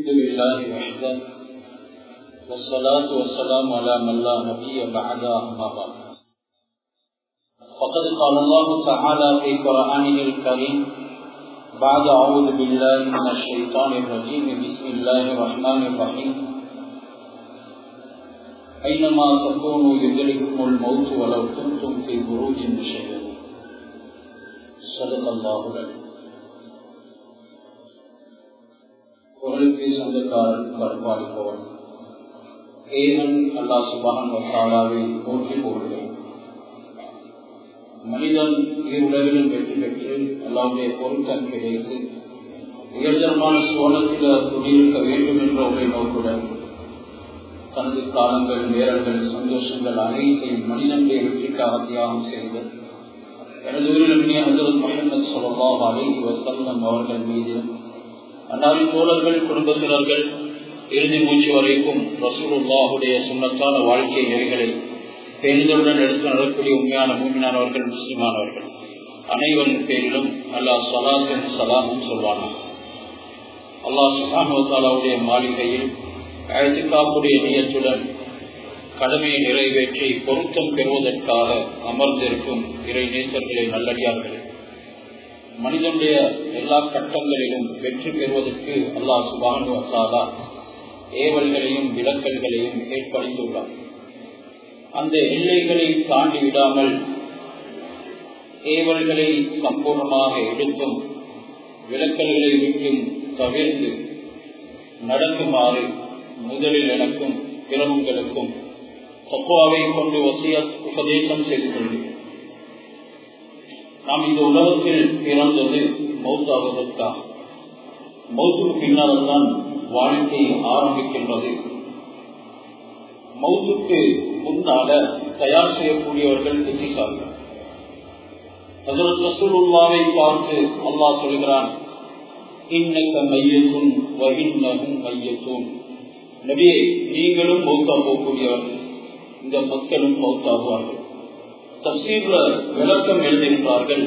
الحمد لله وحده والصلاة والسلام على من لا نبي بعد أما بعد فقد قال الله تعالى في قرآنه الكريم بعد أعوذ بالله من الشيطان الرجيم بسم الله الرحمن الرحيم أينما تكونوا يدرككم الموت ولو كنتم في بروج مشيدة صدق الله العليم குரலுக்கு சொந்தக்காரன் கருப்பாளிப்பவன் ஏவன் அல்லா சுபான் வசாலாவை போற்றி போடுவேன் மனிதன் உலகிலும் வெற்றி பெற்று அல்லாவுடைய பொருத்தம் கிடைத்து உயர்தரமான சோழத்தில் குடியிருக்க வேண்டும் என்ற ஒரே நோக்குடன் தனது காலங்கள் நேரங்கள் சந்தோஷங்கள் அனைத்தையும் மனிதனுடைய வெற்றிக்காக தியாகம் செய்து எனது ஊரில் ஹசரத் முகமது சொல்லா அலி வசல்லம் அவர்கள் மீதிலும் அன்னாரின் தோழர்கள் குடும்பத்தினர்கள் இறுதி மூச்சு வரைக்கும் ரசூலுல்லாஹுடைய சுண்ணத்தான வாழ்க்கை நெறிகளை பேருந்துடன் எடுத்து நடக்கூடிய உண்மையான மூமினானவர்கள் முஸ்லிமானவர்கள் அனைவரின் பேரிலும் அல்லாஹ் சலாத்தும் சலாமும் சொல்வாங்க அல்லாஹ் சுகானுவத்தாலாவுடைய மாளிகையில் அழைத்துக்காப்புடைய நியத்துடன் கடமையை நிறைவேற்றி பொருத்தம் பெறுவதற்காக அமர்ந்திருக்கும் இறை நேசர்களை நல்லடியார்கள் மனிதனுடைய எல்லா கட்டங்களிலும் வெற்றி பெறுவதற்கு அல்லாஹ் சுபானு அசாதா ஏவல்களையும் விளக்கல்களையும் ஏற்படுத்தியுள்ளார் அந்த எல்லைகளை தாண்டி விடாமல் ஏவல்களை சம்பூர்ணமாக எடுத்தும் விளக்கல்களை விட்டும் தவிர்த்து நடக்குமாறு முதலில் எனக்கும் பிறவுங்களுக்கும் தக்குவாவை கொண்டு வசிய உபதேசம் செய்து கொள்கிறேன் நாம் இந்த உலகத்தில் பிறந்தது மௌத்தாவதற்காக மௌத்துக்கு பின்னால் தான் வாழ்க்கை ஆரம்பிக்கின்றது மௌத்துக்கு முன்னால தயார் செய்யக்கூடியவர்கள் புத்திசாலிகள் ரசூலுல்லாவை பார்த்து அல்லாஹ் சொல்கிறான் இன்னக்க மையத்தும் வகின்னகும் மையத்தும் நபியே நீங்களும் மௌத்தா போகக்கூடியவர்கள் இந்த மக்களும் மௌத்தாகுவார்கள் தப்சீர்ல விளக்கம் எழுதுகின்றார்கள்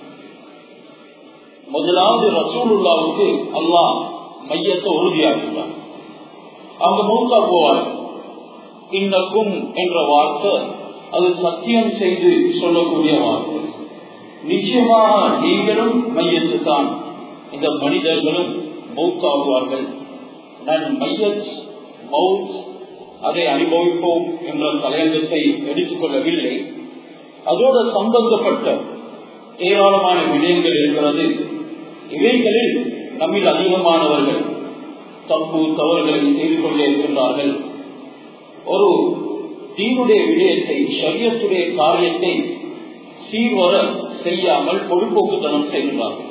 முதலாவது ரசூலுல்லாவுக்கு அல்லாஹ் மையத்தை உறுதியாகின்றார் அவங்க மௌத்தா போவார் இன்னக்கும் என்ற வார்த்தை அது சத்தியம் செய்து சொல்லக்கூடிய வார்த்தை நிச்சயமாக நீங்களும் மையத்து தான் இந்த மனிதர்களும் மௌத்தாகுவார்கள் நான் மையத் மவுத் அதை அனுபவிப்போம் என்ற தலையங்கத்தை எடுத்துக்கொள்ளவில்லை அதோடு சம்பந்தப்பட்ட ஏராளமான விடயங்கள் இருக்கிறது இவைகளில் நம்மில் அதிகமானவர்கள் தப்பு தவறுகளை செய்து கொண்டே இருக்கின்றார்கள் ஒரு தீனுடைய விடயத்தை சரியத்துடைய காரியத்தை சீர்வர செய்யாமல் பொதுப்போக்குத்தனம் செய்கின்றார்கள்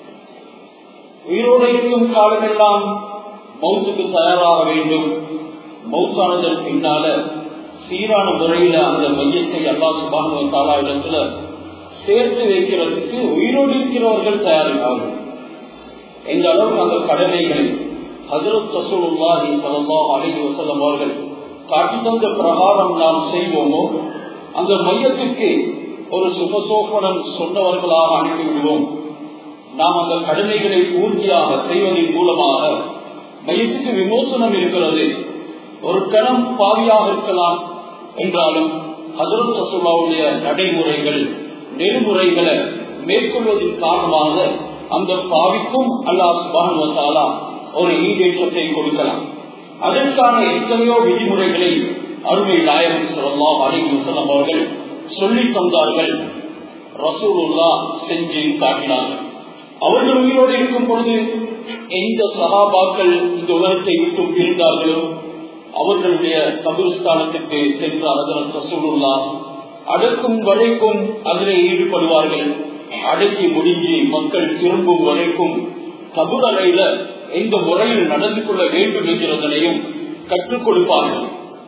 உயிரோடு இருக்கும் காலமெல்லாம் மௌத்துக்கு தயாராக வேண்டும் மௌத்தானதன் பின்னால சீரான முறையில அந்த மையத்தை அல்லா சுபானுவ தாலா இடத்துல சேர்த்து வைக்கிறதுக்கு உயிரோடு இருக்கிறவர்கள் தயாரிப்பார்கள் எந்த அளவுக்கு அந்த கடமைகளை ஹசரத் சசூலுல்லாஹி சலல்லா அலி வசலம் அவர்கள் காட்டி தந்த பிரகாரம் நாம் செய்வோமோ அந்த மையத்துக்கு ஒரு சுபசோபனம் சொன்னவர்களாக அனுப்பிவிடுவோம் நாம் அந்த கடமைகளை பூர்த்தியாக செய்வதன் மூலமாக மையத்துக்கு விமோசனம் இருக்கிறது ஒரு கணம் பாவியாக இருக்கலாம் என்றாலும் ஹசரத் சசுல்லாவுடைய நடைமுறைகள் நெறிமுறைகளை மேற்கொள்வதன் காரணமாக அந்த பாவிக்கும் அல்லாஹ் சுபானுவத்தாலா ஒரு ஈடேற்றத்தை கொடுக்கலாம் அதற்கான எத்தனையோ விதிமுறைகளை அருமை நாயகம் சொல்லலாம் அலி முசலம் அவர்கள் சொல்லி தந்தார்கள் ரசூலுல்லா செஞ்சு காட்டினார்கள் அவர்கள் உயிரோடு இருக்கும் பொழுது எந்த சகாபாக்கள் இந்த உலகத்தை விட்டு பிரிந்தார்களோ அவர்களுடைய கபிரஸ்தானத்திற்கு சென்ற அதன் ரசூலுல்லா அடக்கும் வரைக்கும் அதிலே ஈடுபடுவார்கள் அடக்கி முடிஞ்சு மக்கள் திரும்பும் வரைக்கும் கபுரலையில எந்த முறையில் நடந்து கொள்ள வேண்டும் என்கிறதனையும் கற்றுக் கொடுப்பார்கள்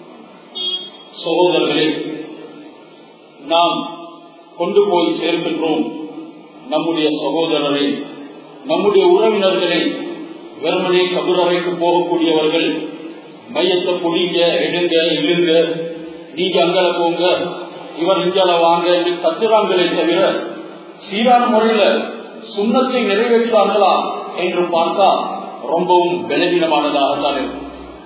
சகோதரர்களே நாம் கொண்டு போய் சேர்க்கின்றோம் நம்முடைய சகோதரரை நம்முடைய உறவினர்களை வெறுமனே கபுரறைக்கு போகக்கூடியவர்கள் மையத்தை புடிங்க எடுங்க இழுங்க நீங்க அங்கல போங்க இவர் இஞ்சால வாங்க என்று கத்துறாங்களே தவிர சீரான முறையில சுண்ணத்தை நிறைவேற்றார்களா என்று பார்த்தா ரொம்பவும் பலவீனமானதாகத்தான் இருக்கும்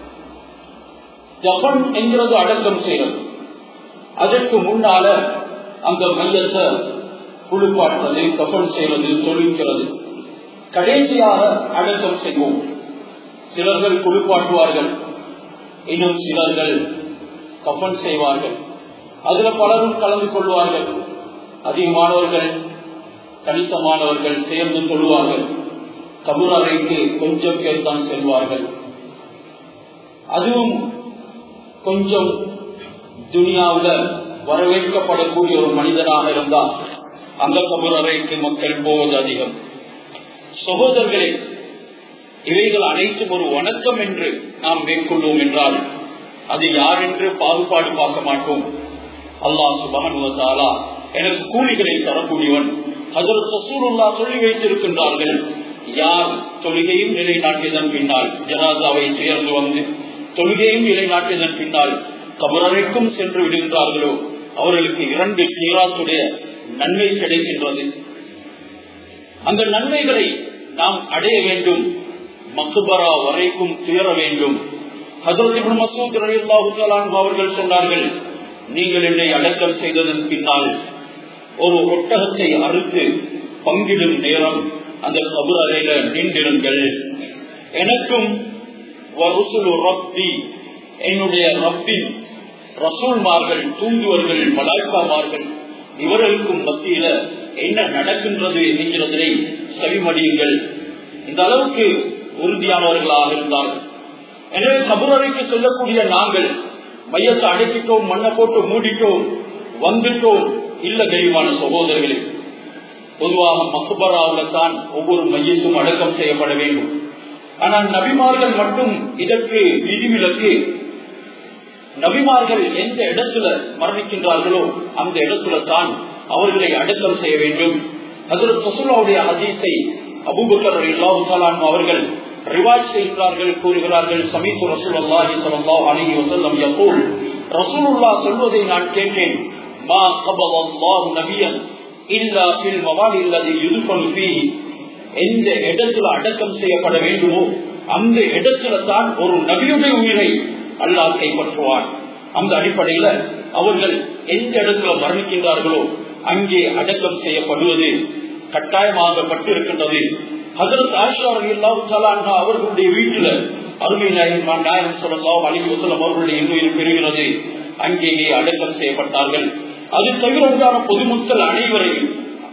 ஜப்பன் என்கிறது அடக்கம் செய்வது அதற்கு முன்னால அந்த மையத்தை குளிப்பாட்டுறது கப்பன் செய்வது தொழில்கிறது கடைசியாக அடக்கம் செய்வோம் சிலர்கள் குளிப்பாட்டுவார்கள் இன்னும் சிலர்கள் கப்பன் செய்வார்கள் அதுல பலரும் கலந்து கொள்வார்கள் அதிகமானவர்கள் கணிசமானவர்கள் சேர்ந்து கொள்வார்கள் கபூர் அறைக்கு கொஞ்சம் பேர் தான் செல்வார்கள் அதுவும் கொஞ்சம் துனியாவில் வரவேற்கப்படக்கூடிய ஒரு மனிதனாக இருந்தால் அந்த கபூர் அறைக்கு மக்கள் போவது அதிகம் சகோதரர்களே இவைகள் அனைத்தும் ஒரு வணக்கம் என்று நாம் மேற்கொள்வோம் என்றால் அது யார் என்று பாகுபாடு பார்க்க மாட்டோம் அல்லாஹ் சுபானுவத்தாலா எனக்கு கூலிகளை தரக்கூடியவன் அதில் சசூருல்லா சொல்லி வைத்திருக்கின்றார்கள் யார் தொழுகையும் நிலைநாட்டியதன் பின்னால் ஜனாதாவை சேர்ந்து வந்து தொழுகையும் நிலைநாட்டியதன் பின்னால் கபரறைக்கும் சென்று விடுகின்றார்களோ அவர்களுக்கு இரண்டு கீராசுடைய நன்மை கிடைக்கின்றது அந்த நன்மைகளை நாம் அடைய வேண்டும் மக்குபரா வரைக்கும் துயர வேண்டும் அவர்கள் சொன்னார்கள் நீங்கள் என்னை அடக்கம் செய்ததன் பின்னால் ஒரு ஒட்டகத்தை அறுத்து பங்கிடும் நேரம் அந்த கபுர் அறையில நின்றிருங்கள் எனக்கும் என்னுடைய ரப்பின் ரசூல்மார்கள் தூங்குவர்கள் மலாய்க்காமார்கள் இவர்களுக்கும் மத்தியில என்ன நடக்கின்றது என்கிறதை செவிமடியுங்கள் இந்த அளவுக்கு உறுதியானவர்களாக இருந்தார்கள் எனவே கபுரறைக்கு செல்லக்கூடிய நாங்கள் மையத்தை அடைக்கிட்டோம் மண்ணை போட்டு மூடிட்டோம் வந்துட்டோம் இல்ல தெளிவான சகோதரர்களே பொதுவாக மக்குபராவில் தான் ஒவ்வொரு மையத்தும் அடக்கம் செய்யப்பட வேண்டும் ஆனால் நபிமார்கள் மட்டும் இதற்கு விதிவிலக்கு நபிமார்கள் எந்த இடத்துல மரணிக்கின்றார்களோ அந்த இடத்துல தான் அவர்களை அடக்கம் செய்ய வேண்டும் அதில் ரசூலாவுடைய ஹதீஸை அபுபக்கர் இல்லாஹு அவர்கள் ரிவாஜ் செய்கிறார்கள் கூறுகிறார்கள் சமீப ரசூலுல்லாஹி ஸல்லல்லாஹு அலைஹி வஸல்லம் யகூல் ரசூலுல்லாஹ் சொல்வதை நான் கேட்டேன் மா கபலல்லாஹு நபியன் இல்லா ஃபில் மவாலி அல்லதி யுதுஃபனு ஃபீஹி எந்த இடத்துல அடக்கம் செய்யப்பட வேண்டுமோ அந்த இடத்துல தான் ஒரு நபியுடைய உயிரை அல்லாஹ் கைப்பற்றுவான் அந்த அடிப்படையில அவர்கள் எந்த இடத்துல மரணிக்கின்றார்களோ அங்கே அடக்கம் செய்யப்படுவது கட்டாயமாகப்பட்டிருக்கின்றது ஹசரத் ஆஷா அல்லாஹு அவர்களுடைய வீட்டுல அருமை நாயகம் நாயகம் சொல்லலாம் அலி வசலம் அவர்களுடைய இன்னுயிர் பெறுகிறது அங்கேயே அடக்கம் செய்யப்பட்டார்கள் அது தவிர உண்டான பொதுமக்கள் அனைவரையும்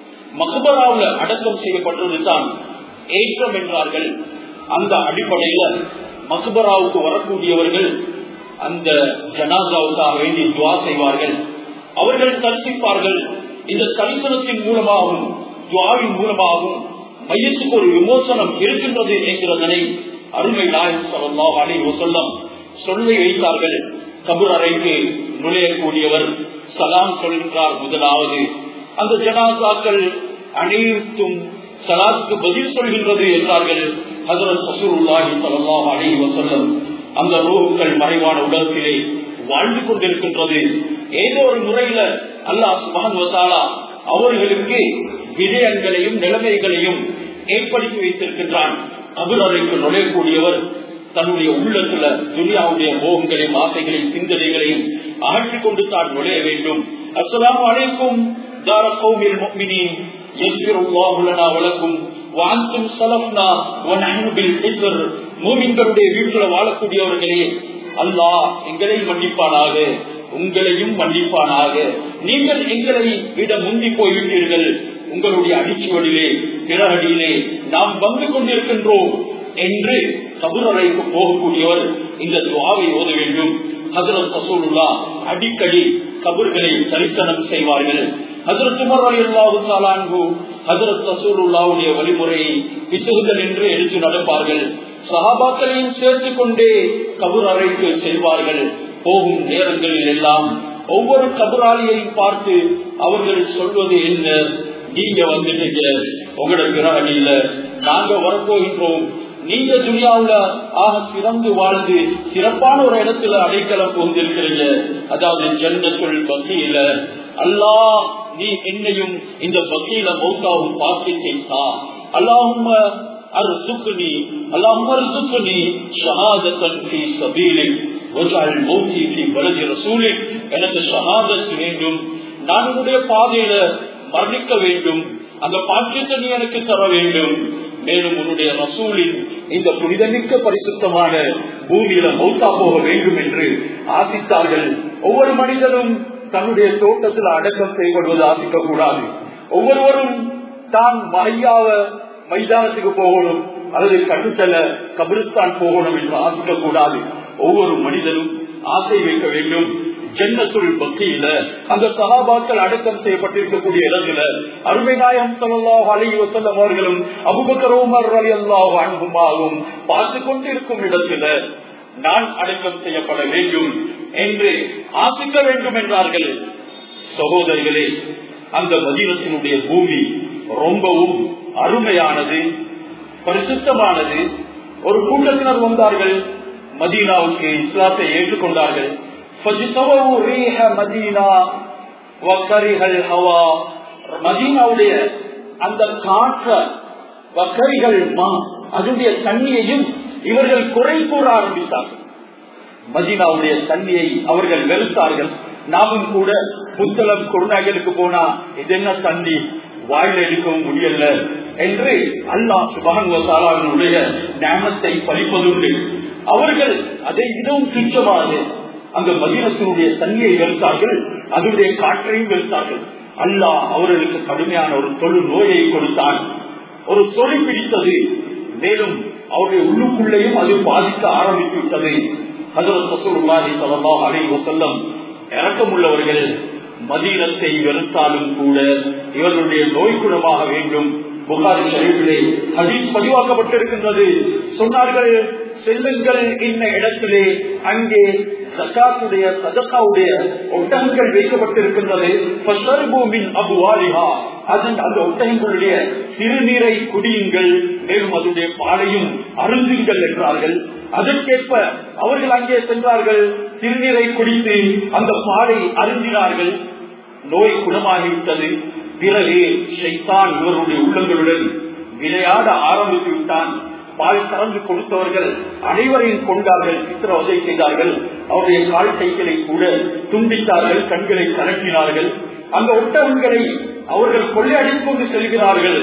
மகபராவில் அடக்கம் செய்யப்பட்டதுதான் ஏற்றம் என்றார்கள் அந்த அடிப்படையில மக்பராவுக்கு வரக்கூடியவர்கள் அந்த ஜனாசாவுக்காக வேண்டி துவா செய்வார்கள் அவர்கள் தரிசிப்பார்கள் இந்த தரிசனத்தின் மூலமாகவும் துவாவின் மூலமாகவும் மையத்துக்கு ஒரு விமோசனம் இருக்கின்றது என்கிறதனை அருமை நாயகம் சொல்லா அலை வசல்லம் சொல்லி வைத்தார்கள் கபூர் அறைக்கு நுழையக்கூடியவர் சலாம் சொல்கின்றார் முதலாவது அந்த ஜனாசாக்கள் அனைத்தும் சலாத்துக்கு பதில் சொல்கின்றது என்றார்கள் ஹசரத் சசூருல்லாஹி ஸல்லல்லாஹு அலைஹி வஸல்லம் அந்த ரூஹுக்கள் மறைவான உலகத்திலே வாழ்ந்து கொண்டிருக்கின்றது ஏதோ ஒரு முறையில அல்லாஹ் சுப்ஹானஹு வ தஆலா அவர்களுக்கு விடயங்களையும் நிலைமைகளையும் ஏற்படுத்தி வைத்திருக்கின்றான் அபுரறைக்கு நுழையக்கூடியவர் தன்னுடைய உள்ளத்துல துனியாவுடைய மோகங்களையும் ஆசைகளையும் சிந்தனைகளையும் அகற்றிக் கொண்டு தான் நுழைய வேண்டும் அஸ்லாம் அலைக்கும் தார கௌமில் முக்மினின் يغفر الله لنا ولكم وانتم سلفنا ونحن بالحجر மூமின்களுடைய வீட்டுல வாழக்கூடியவர்களே அல்லாஹ் எங்களை மன்னிப்பானாக உங்களையும் மன்னிப்பானாக நீங்கள் எங்களை விட முந்தி போய்விட்டீர்கள் உங்களுடைய அடிச்சுவடிலே பிறகடியிலே நாம் வந்து கொண்டிருக்கின்றோம் என்று கபுரறைக்கு போகக்கூடியவர் இந்த துவாவை ஓத வேண்டும் ஹசரத் ரசூலுல்லா அடிக்கடி கபர்களை தரிசனம் செய்வார்கள் ஹசரத் உமர் அலி அல்லாஹு சாலான்கு ஹசரத் ரசூலுல்லாவுடைய வழிமுறையை பிசுகுதல் என்று எடுத்து நடப்பார்கள் சஹாபாக்களையும் சேர்த்து கொண்டே கபூர் அறைக்கு செல்வார்கள் போகும் நேரங்களில் எல்லாம் ஒவ்வொரு கபுராளியையும் பார்த்து அவர்கள் சொல்வது என்ன நீங்க வந்துட்டீங்க உங்களோட கிரகணியில நாங்க வரப்போகின்றோம் நீங்க துனியாவுல ஆக சிறந்து வாழ்ந்து சிறப்பான ஒரு இடத்துல அடைக்கலம் புகுந்திருக்கிறீங்க அதாவது ஜன்னத்துள் பசியில அல்லா நீ என்னையும் இந்த பசியில மௌத்தாவும் பாக்கியத்தை தா அல்லாஹும் அர்சுக்னி அல்லாஹ் அர்சுக்னி ஷஹாதத்தன் ஃபீ சபீலிக் வஜ்அல் மௌத்தி ஃபீ பலதி ரசூலிக் எனக்கு ஷஹாதத் வேண்டும் நான் உன்னுடைய பாதையில மரணிக்க வேண்டும் அந்த பாக்கியத்தை நீ எனக்கு தர வேண்டும் மேலும் உன்னுடைய ரசூலின் இந்த புனிதமிக்க பரிசுத்தமான பூமியில மௌத்தா போக வேண்டும் என்று ஆசித்தார்கள் ஒவ்வொரு மனிதனும் தன்னுடைய தோட்டத்தில் அடக்கம் செய்யப்படுவது ஆசிக்க கூடாது ஒவ்வொருவரும் தான் மையாவ மைதானத்துக்கு போகணும் அல்லது கட்டுத்தல கபிரிஸ்தான் போகணும் என்று ஆசிக்க கூடாது ஒவ்வொரு மனிதனும் ஆசை வைக்க வேண்டும் ஜன்னத்துள் பக்தியில அந்த சகாபாக்கள் அடக்கம் செய்யப்பட்டிருக்கக்கூடிய இடத்துல அருமை நாயம் சொல்லலாம் அலி வசல்லம் அவர்களும் அபுபக்கரோமர் அலி அல்லாஹ் அன்புமாகவும் பார்த்து கொண்டிருக்கும் இடத்துல நான் அடக்கம் செய்யப்பட வேண்டும் என்று ஆசிக்க வேண்டும் என்றார்கள் சகோதரிகளே அந்த மதீனத்தினுடைய பூமி ரொம்பவும் அருமையானது பரிசுத்தமானது ஒரு கூட்டத்தினர் வந்தார்கள் மதீனாவுக்கு இஸ்லாத்தை ஏற்றுக்கொண்டார்கள் மதீனாவுடைய அந்த காற்ற வக்கரிகள் அதனுடைய தண்ணியையும் இவர்கள் குறை கூற ஆரம்பித்தார்கள் மதீனாவுடைய தண்ணியை அவர்கள் வெறுத்தார்கள் நாமும் கூட புத்தளம் குருநாயகருக்கு போனா இது என்ன தண்ணி வாயில் எடுக்கவும் முடியல என்று அல்லாஹ் சுபகனுடைய ஞானத்தை பழிப்பதுண்டு அவர்கள் அதை மிகவும் துச்சமாக அந்த மதீனத்தினுடைய தண்ணியை வெறுத்தார்கள் அதனுடைய காற்றையும் வெறுத்தார்கள் அல்லாஹ் அவர்களுக்கு கடுமையான ஒரு தொழு நோயை கொடுத்தான் ஒரு சொறி பிடித்தது மேலும் அவருடைய உள்ளுக்குள்ளேயும் அது பாதிக்க ஆரம்பித்து விட்டது செல்லம் இறக்கமுள்ளவர்கள் மதீனத்தை வெறுத்தாலும் கூட இவர்களுடைய நோய் குணமாக வேண்டும் புகாரி ஷரீஃபிலே ஹதீஸ் பதிவாக்கப்பட்டிருக்கின்றது சொன்னார்கள் செல்லுங்கள் இன்ன இடத்திலே அங்கே சக்காத்துடைய சதக்காவுடைய ஒட்டகங்கள் வைக்கப்பட்டிருக்கின்றது அபுவாலிஹா அதன் அந்த ஒட்டகங்களுடைய சிறுநீரை குடியுங்கள் மேலும் அதனுடைய பாலையும் அருந்துங்கள் என்றார்கள் அதற்கேற்ப அவர்கள் அங்கே சென்றார்கள் சிறுநீரை குடித்து அந்த பாலை அருந்தினார்கள் நோய் குணமாகிவிட்டது பிறகு ஷைத்தான் இவருடைய உள்ளங்களுடன் விளையாட ஆரம்பித்து விட்டான் பால் கறந்து கொடுத்தவர்கள் அனைவரையும் கொண்டார்கள் சித்திரவதை செய்தார்கள் அவருடைய கால் கைகளை கூட துண்டித்தார்கள் கண்களை கலட்டினார்கள் அந்த ஒட்டகங்களை அவர்கள் கொள்ளையடித்து கொண்டு செல்கிறார்கள்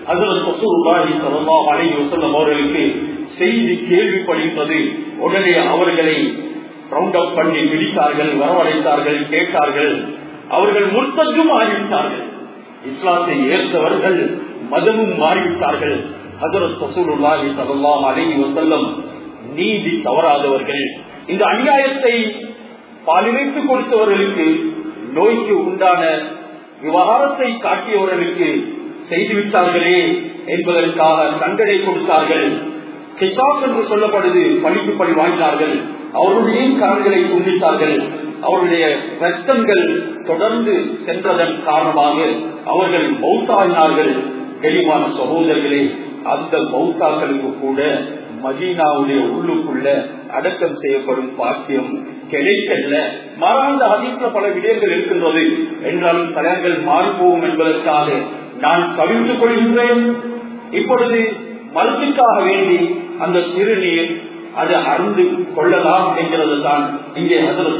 அவர்களுக்கு செய்தி கேள்விப்படுகின்றது உடனே அவர்களை ரவுண்ட் அப் பண்ணி பிடித்தார்கள் வரவழைத்தார்கள் கேட்டார்கள் அவர்கள் முர்த்தஜும் ஆகிவிட்டார்கள் இஸ்லாத்தை ஏற்றவர்கள் மதமும் மாறிவிட்டார்கள் ஹசரத் சசூலுல்லாஹி ஸல்லல்லாஹு அலைஹி வஸல்லம் நீதி தவறாதவர்கள் இந்த அநியாயத்தை பாலிவைத்து கொடுத்தவர்களுக்கு நோய்க்கு உண்டான விவகாரத்தை காட்டியவர்களுக்கு செய்துவிட்டார்களே என்பதற்காக தண்டனை கொடுத்தார்கள் கிசாஸ் என்று சொல்லப்படுது பழிக்கு பழி வாங்கினார்கள் அவருடைய கரங்களை துண்டித்தார்கள் அவருடைய ரத்தங்கள் தொடர்ந்து சென்றதன் காரணமாக அவர்கள் மௌத்தாகினார்கள் தெளிவான சகோதரர்களே அந்த மௌத்தாக்களுக்கு கூட மதீனாவுடைய உள்ளுக்குள்ள அடக்கம் செய்யப்படும் பாக்கியம் கிடைக்கல மாறாந்த அதிக பல விடயங்கள் இருக்கின்றது என்றாலும் தலங்கள் மாறிப்போகும் என்பதற்காக நான் கவிழ்ந்து கொள்கின்றேன் இப்பொழுது மருத்துக்காக வேண்டி அந்த சிறுநீர் அது அருந்து கொள்ளலாம் என்கிறது தான் இங்கே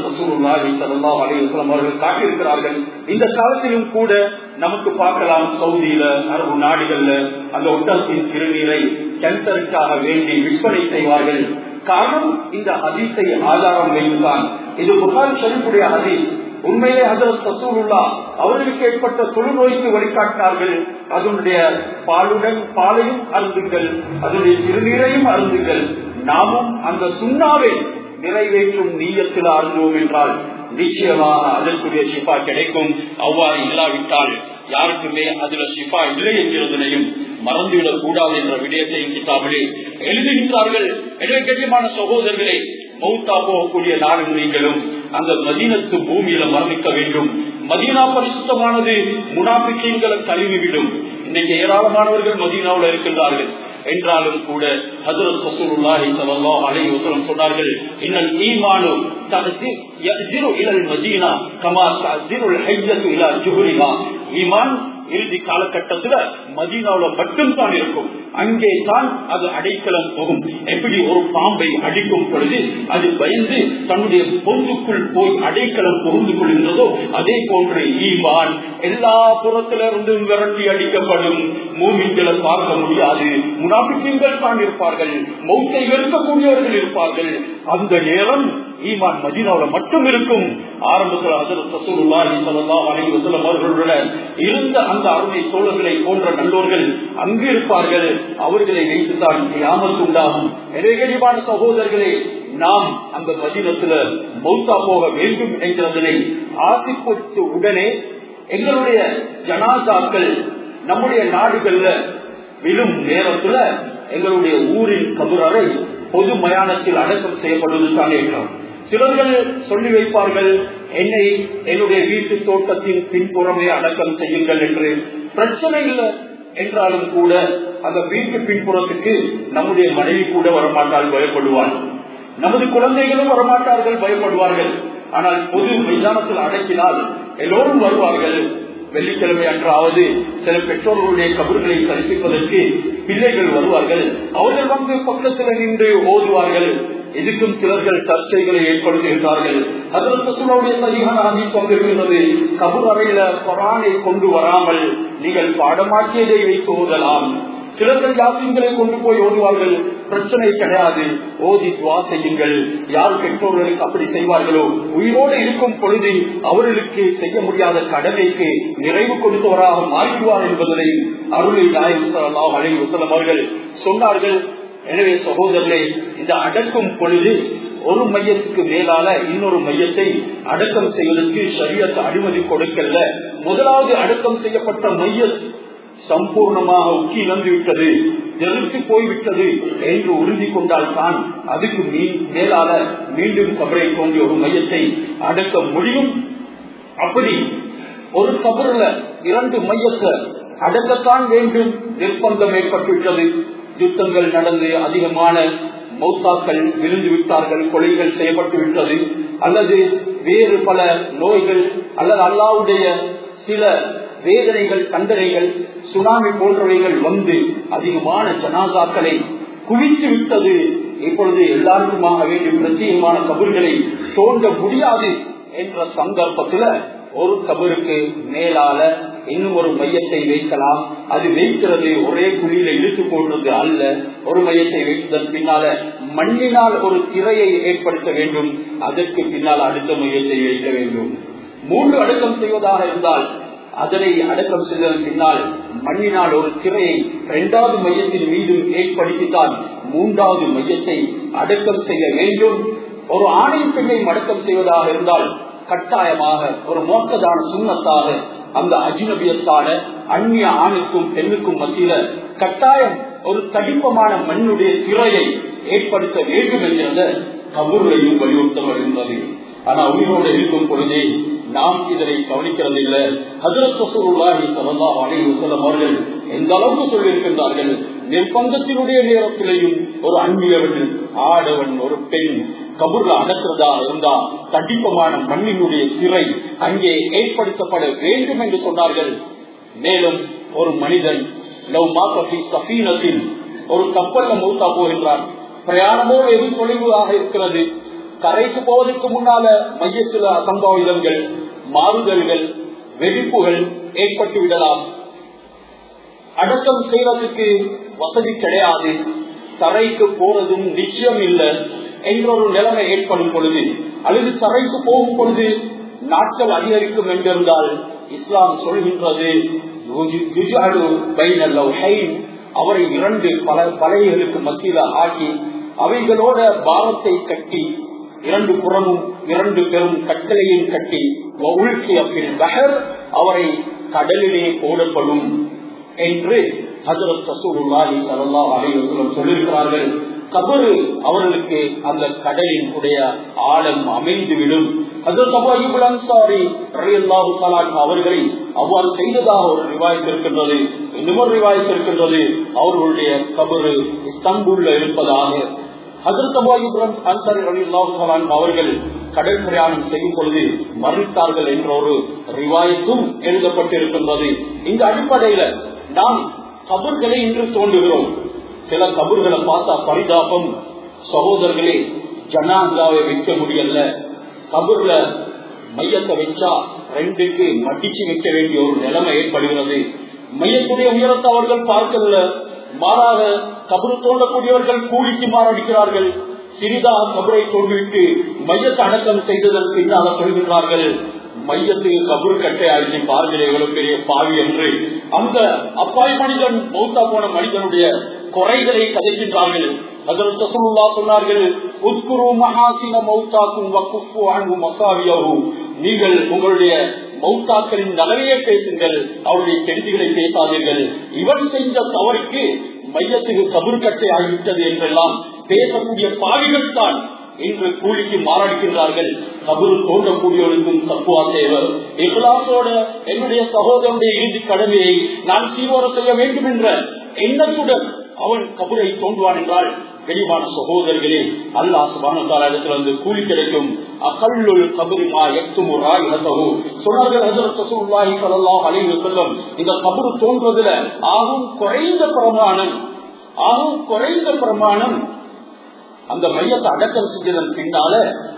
அவர்கள் காட்டியிருக்கிறார்கள் இந்த காலத்திலும் கூட நமக்கு பார்க்கலாம் சவுதியில அரபு நாடுகள்ல அந்த ஒட்டத்தின் சிறுநீரை கேன்சருக்காக வேண்டி விற்பனை செய்வார்கள் காரணம் இந்த ஹதீஸை ஆதாரம் வைத்துதான் இது புகார் ஷரீஃபுடைய ஹதீஸ் உண்மையிலே ஹசரத் சசூருல்லா அவர்களுக்கு ஏற்பட்ட தொழுநோய்க்கு வழிகாட்டினார்கள் அதனுடைய பாலுடன் பாலையும் அருந்துங்கள் அதனுடைய சிறுநீரையும் அருந்துங்கள் நாமும் அந்த சுண்ணாவை நிறைவேற்றும் நீயத்தில் அருந்துவோம் என்றால் நிச்சயமாக அதற்குரிய ஷிஃபா கிடைக்கும் அவ்வாறு இல்லாவிட்டால் யாருக்குமே அதுல ஷிஃபா இல்லை என்கிறதனையும் மறந்துவிடக் கூடாது என்ற விடயத்தையும் கிட்டாமலே எழுதுகின்றார்கள் எனவே கண்ணியமான சகோதரர்களே மௌத்தா போகக்கூடிய நாடு நீங்களும் அந்த மதீனத்து பூமியில மரணிக்க வேண்டும் மதீனா பரிசுத்தமானது முனாபிக்கீன்களை கழுவிவிடும் இன்னைக்கு ஏராளமானவர்கள் மதீனாவில் இருக்கின்றார்கள் என்றாலும் கூட ஹசரத் ரசூலுல்லாஹி ஸல்லல்லாஹு அலைஹி வஸல்லம் சொன்னார்கள் இன்னல் ஈமானு தஹ்திரு இலல் மதீனா கமா தஹ்திருல் ஹய்யத்து இலா ஜுஹரிஹா ஈமான் இறுதி காலகட்டத்துல மதீனாவுல மட்டும்தான் இருக்கும் அங்கே தான் அது அடைக்கலம் போகும் எப்படி ஒரு பாம்பை அடிக்கும் பொழுது அது பயந்து தன்னுடைய பொருந்துக்குள் போய் அடைக்கலம் புகுந்து கொள்கின்றதோ அதே போன்று ஈவான் எல்லா புறத்திலிருந்தும் விரட்டி அடிக்கப்படும் மூமின்களை பார்க்க முடியாது முனாபிக்கங்கள் தான் இருப்பார்கள் மௌத்தை வெறுக்கக்கூடியவர்கள் இருப்பார்கள் அந்த நேரம் ஈமான் மதீனாவுல மட்டும் இருக்கும் ஆரம்பத்தில் ஹசரத் ரசூலுல்லாஹி ஸல்லல்லாஹு அலைஹி வஸல்லம் அவர்களுடன் இருந்த அந்த அருமை தோழர்களை போன்ற நல்லோர்கள் அங்கு இருப்பார்கள் அவர்களை வைத்துதான் கியாமத் உண்டாகும் எனவே கனிவான சகோதரர்களே நாம் அந்த மதீனத்துல மௌத்தா போக வேண்டும் என்கிறதனை ஆசிப்பட்டு உடனே எங்களுடைய ஜனாதாக்கள் நம்முடைய நாடுகள்ல விழும் நேரத்துல எங்களுடைய ஊரின் கபுரறை பொது மயானத்தில் அடக்கம் செய்யப்படுவதுதான் ஏற்றம் சிலர்கள் சொல்லி வைப்பார்கள் என்னை என்னுடைய வீட்டு தோட்டத்தின் பின்புறமே அடக்கம் செய்யுங்கள் என்று பிரச்சனை இல்லை என்றாலும் கூட அந்த வீட்டு பின்புறத்துக்கு நம்முடைய மனைவி கூட வரமாட்டால் பயப்படுவார் நமது குழந்தைகளும் வரமாட்டார்கள் பயப்படுவார்கள் ஆனால் பொது மைதானத்தில் அடக்கினால் எல்லோரும் வருவார்கள் வெள்ளிக்கிழமை அன்றாவது சில பெற்றோர்களுடைய கபர்களை தரிசிப்பதற்கு பிள்ளைகள் வருவார்கள் அவர்கள் வந்து பக்கத்தில் நின்று ஓதுவார்கள் இதுக்கும் சிலர்கள் சர்ச்சைகளை ஏற்படுத்துகின்றார்கள் அதற்கு சரியான ஆதிஸ் வந்திருக்கிறது கபூர் அறையில கொரானை கொண்டு வராமல் நீங்கள் பாடமாக்கியதை வைத்து ஓதலாம் சிலர்கள் யாசிங்களை கொண்டு போய் ஓடுவார்கள் பிரச்சனை கிடையாது ஓதி துவா செய்யுங்கள் யார் பெற்றோர்களுக்கு அப்படி செய்வார்களோ உயிரோடு இருக்கும் பொழுது அவர்களுக்கு செய்ய முடியாத கடமைக்கு நிறைவு கொடுத்தவராக மாறிடுவார் என்பதனை அருளை நாயகம் அலைவு வசலம் அவர்கள் சொன்னார்கள் எனவே சகோதரர்களே இந்த அடக்கும் பொழுது ஒரு மையத்துக்கு மேலால இன்னொரு மையத்தை அடக்கம் செய்வதற்கு சரியத்து அனுமதி கொடுக்கல முதலாவது அடக்கம் செய்யப்பட்ட மைய சம்பூர்ணமாக உக்கி இழந்து விட்டது எதிர்த்து போய்விட்டது என்று உறுதி கொண்டால் தான் அதுக்கு மேலால மீண்டும் கபரை தோன்றி ஒரு மையத்தை அடக்க முடியும் அப்படி ஒரு கபருல இரண்டு மையத்தை அடக்கத்தான் வேண்டும் நிர்பந்தம் ஏற்பட்டுவிட்டது யுத்தங்கள் நடந்து அதிகமான மௌத்தாக்கள் விழுந்து விட்டார்கள் கொலைகள் செய்யப்பட்டு விட்டது அல்லது வேறு பல நோய்கள் அல்லது அல்லாவுடைய சில வேதனைகள் கண்டனைகள் சுனாமி போன்றவைகள் வந்து அதிகமான ஜனாதாக்களை குவித்து விட்டது இப்பொழுது எல்லாருக்குமாக வேண்டிய நிச்சயமான கபர்களை தோன்ற முடியாது என்ற சந்தர்ப்பத்துல ஒரு கபருக்கு மேலால இன்னும் ஒரு மையத்தை வைக்கலாம் அது வைக்கிறது ஒரே குழியில இழுத்து போடுறது அல்ல ஒரு மையத்தை வைத்ததன் பின்னால மண்ணினால் ஒரு திரையை ஏற்படுத்த வேண்டும் அதற்கு பின்னால் அடுத்த மையத்தை வைக்க வேண்டும் மூன்று அடக்கம் செய்வதாக இருந்தால் அதனை அடக்கம் செய்ததன் பின்னால் மண்ணினால் ஒரு திரையை இரண்டாவது மையத்தின் மீதும் ஏற்படுத்தித்தான் மூன்றாவது மையத்தை அடக்கம் செய்ய வேண்டும் ஒரு ஆணையும் பெண்ணையும் அடக்கம் செய்வதாக இருந்தால் கட்டாயமாக ஒரு மோக்கதான சுண்ணத்தாக அந்த அஜினபியத்தான அந்நிய ஆணுக்கும் பெண்ணுக்கும் மத்தியில கட்டாயம் ஒரு தடிப்பமான மண்ணுடைய திரையை ஏற்படுத்த வேண்டும் என்கிறத கபூரையும் வலியுறுத்த வருகின்றது ஆனா உயிரோடு இருக்கும் பொழுதே நாம் இதனை கவனிக்கிறது இல்லை ஹசரத்துல்லாஹி சல்லா அலி வசலம் அவர்கள் எந்த அளவுக்கு சொல்லியிருக்கின்றார்கள் நிர்பந்தத்தினுடைய நேரத்திலேயும் ஒரு அந்நியவன் ஆடவன் ஒரு பெண் கபூர்ல அடக்கிறதா இருந்தா தடிப்பமான மண்ணினுடைய திரை அங்கே ஏற்படுத்தப்பட வேண்டும் என்று சொன்னார்கள் மேலும் ஒரு மனிதன் லவ் மாத்தி சபீனத்தில் ஒரு கப்பல்ல மூத்தா போகின்றான் பிரயாணமோ எது தொலைவாக இருக்கிறது கரைக்கு போவதற்கு முன்னால மையத்தில் அசம்பாவிதங்கள் மாறுதல்கள் வெடிப்புகள் ஏற்பட்டு விடலாம் அடக்கம் செய்வதற்கு வசதி கிடையாது தரைக்கு போறதும் நிச்சயம் இல்லை என்ற ஒரு நிலைமை ஏற்படும் பொழுது அல்லது தரைக்கு போகும் பொழுது நாட்கள் அதிகரிக்கும் என்றிருந்தால் இஸ்லாம் சொல்கின்றது அவரை இரண்டு பல பலைகளுக்கு மத்தியில ஆக்கி அவைகளோட பாரத்தை கட்டி இரண்டு புறமும் இரண்டு பெரும் கட்டளையும் கட்டி அவரை கடலிலே போடப்படும் என்று ஹசரத் சசூருல்லாஹி சல்லா அலைவசலம் சொல்லியிருக்கிறார்கள் கபரு அவர்களுக்கு அந்த கடலின் உடைய ஆழம் அமைந்துவிடும் அவர்களை அவ்வாறு செய்ததாக ஒரு ரிவாய்ப்பு இருக்கின்றது இன்னொரு ரிவாய்ப்பு இருக்கின்றது அவர்களுடைய கபரு இஸ்தம்பூல்ல இருப்பதாக அவர்கள் கடல் பிரயாணம் செய்யும் பொழுது மறுத்தார்கள் என்ற ஒரு ரிவாயத்தும் எழுதப்பட்டிருக்கின்றது இந்த அடிப்படையில நாம் கபர்களை இன்று தோன்றுகிறோம் சில கபர்களை பார்த்தா பரிதாபம் சகோதரர்களே ஜனாந்தாவை வைக்க முடியல கபர்ல மையத்தை வச்சா ரெண்டுக்கு மட்டிச்சு வைக்க வேண்டிய ஒரு நிலைமை ஏற்படுகிறது மையத்துடைய உயரத்தை அவர்கள் பார்க்கல மாறாக கபரு தோண்டக்கூடியவர்கள் கூலிக்கு மாறடிக்கிறார்கள் சிறிதாக கபரை தோண்டிவிட்டு மையத்தை அடக்கம் செய்ததன் பின்னால சொல்கின்றார்கள் மையத்துக்கு கபரு கட்டை அழிச்சு பாருங்கள் எவ்வளவு பெரிய பாவி என்று அந்த அப்பாய் மனிதன் மௌத்தா போன மனிதனுடைய குறைகளை கதைக்கின்றார்கள் அதில் சசுல்லா சொன்னார்கள் உத்குரு மகாசின மௌத்தாக்கும் வக்குஃபு அன்பு மசாவியவும் நீங்கள் உங்களுடைய மௌத்தாக்களின் நலவையே பேசுங்கள் அவருடைய கெடுதிகளை பேசாதீர்கள் இவன் செஞ்ச தவறுக்கு மையத்துக்கு கபர் கட்டை ஆகிவிட்டது என்றெல்லாம் பேசக்கூடிய பாவிகள் தான் இன்று கூலிக்கு மாறடிக்கின்றார்கள் கபரு தோன்றக்கூடியவர்களுக்கும் தப்புவா தேவர் இகலாசோட என்னுடைய சகோதரனுடைய இறுதி கடமையை நான் சீரோர செய்ய வேண்டும் என்ற எண்ணத்துடன் அவன் கபரை தோன்றுவான் என்றால் கனிவான சகோதரர்களே அல்லா சுபான இடத்துல வந்து கூலி கிடைக்கும் அகல்லுள் கபரிமா எத்துமு ராயிரத்தகு சொன்னார்கள் ஹஜரத் ரசூலுல்லாஹி ஸல்லல்லாஹு அலைஹி வஸல்லம் இந்த கபரு தோன்றுவதில் ஆகும் குறைந்த பிரமாணம் ஆகும் குறைந்த பிரமாணம் அந்த மையத்தை அடக்கம் செஞ்சதன் பின்னால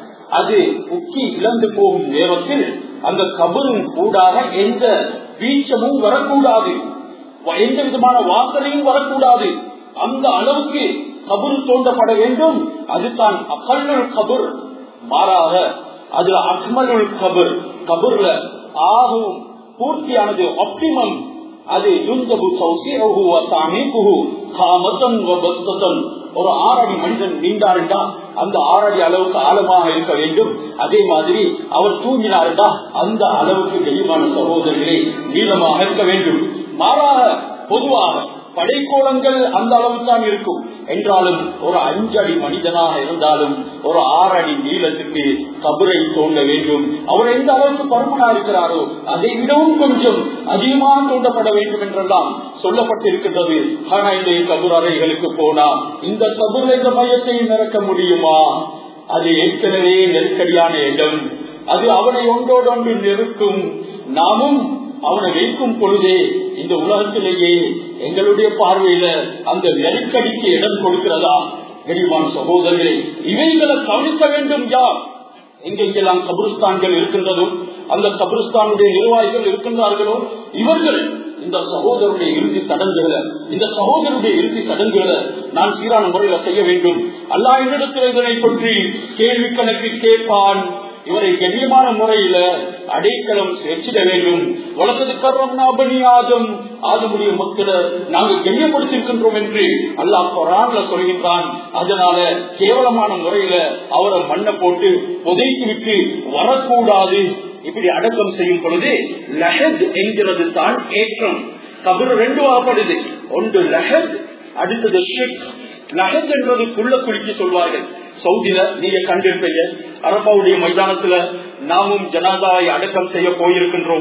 அது உக்கி இழந்து போகும் நேரத்தில் அந்த கபரின் கூடாக எந்த வீச்சமும் வரக்கூடாது எந்த விதமான வாசனையும் வரக்கூடாது அந்த அளவுக்கு கபர் தோண்டப்பட வேண்டும் அதுதான் அகல்லுள் கபர் மாறாக அதுல அக்மலுள் கபர் கபர்ல ஆகவும் பூர்த்தியானது ஆப்டிமம் அது யுந்தபு சௌசியகு தாமீகுஹு காமத்தன் வபஸ்தன் ஒரு ஆறடி மனிதன் நீண்டாருண்டா அந்த ஆறடி அளவுக்கு ஆழமாக இருக்க வேண்டும் அதே மாதிரி அவர் தூங்கினாருண்டா அந்த அளவுக்கு தெளிவான சகோதரர்களே நீளமாக இருக்க வேண்டும் மாறாக பொதுவாக படைக்கோளங்கள் அந்த அளவு தான் இருக்கும் என்றாலும் ஒரு அஞ்சடி மனிதனாக இருந்தாலும் ஒரு ஆறடி நீளத்துக்கு கபரை தோண்ட வேண்டும் அவர் எந்த அளவுக்கு பருமனா இருக்கிறாரோ அதை விடவும் கொஞ்சம் அதிகமாக தோண்டப்பட வேண்டும் என்றெல்லாம் சொல்லப்பட்டிருக்கின்றது ஆனா இந்த கபுர் அறைகளுக்கு போனா இந்த கபுர் இந்த மையத்தை நிறக்க முடியுமா அது ஏற்கனவே நெருக்கடியான இடம் அது அவனை ஒன்றோடு ஒன்று நெருக்கும் நாமும் அவனை வைக்கும் பொழுதே இந்த உலகத்திலேயே எங்களுடைய பார்வையில அந்த நெருக்கடிக்கு இடம் கொடுக்கிறதா கனிவான சகோதரர்களே இவைகளை கவனிக்க வேண்டும் யார் எங்கெங்கெல்லாம் கபிரிஸ்தான்கள் இருக்கின்றதோ அந்த கபிரிஸ்தானுடைய நிர்வாகிகள் இருக்கின்றார்களோ இவர்கள் இந்த சகோதரருடைய இறுதி சடங்குகளை இந்த சகோதரருடைய இறுதி சடங்குகளை நான் சீரான முறையில செய்ய வேண்டும் அல்லா என்னிடத்தில் இதனை பற்றி கேள்வி கணக்கு கேட்பான் இவரை கண்ணியமான முறையில அடைக்கலம் சேர்ச்சிட வேண்டும் வளர்த்தது கர்வம் நாபனி ஆதம் ஆதமுடைய மக்களை நாங்கள் கண்ணியப்படுத்திருக்கின்றோம் என்று அல்லாஹ் கொரான்ல சொல்கின்றான் அதனால கேவலமான முறையில அவரை மண்ணை போட்டு புதைத்து விட்டு வரக்கூடாது இப்படி அடக்கம் செய்யும் பொழுது லஹத் என்கிறது தான் ஏற்றம் கபரு ரெண்டு வகைப்படுது ஒன்று லஹத் அடுத்தது ஷிக் லஹத் என்றது குள்ள குளிக்கு சொல்வார்கள் சவுதியில நீங்க கண்டிருப்பீங்க அரபாவுடைய மைதானத்துல நாமும் ஜனாதாவை அடக்கம் செய்ய போயிருக்கின்றோம்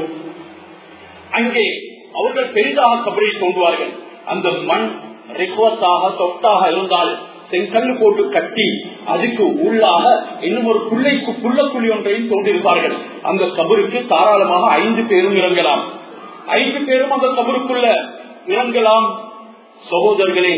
அங்கே அவர்கள் பெரிதாக கபரை தோன்றுவார்கள் அந்த மண் ரெக்வத்தாக சொத்தாக இருந்தால் செங்கல் போட்டு கட்டி அதுக்கு உள்ளாக இன்னும் ஒரு புள்ளைக்கு புள்ள குழி ஒன்றையும் தோன்றிருப்பார்கள் அந்த கபருக்கு தாராளமாக ஐந்து பேரும் இறங்கலாம் ஐந்து பேரும் அந்த கபருக்குள்ள இறங்கலாம் சகோதரர்களே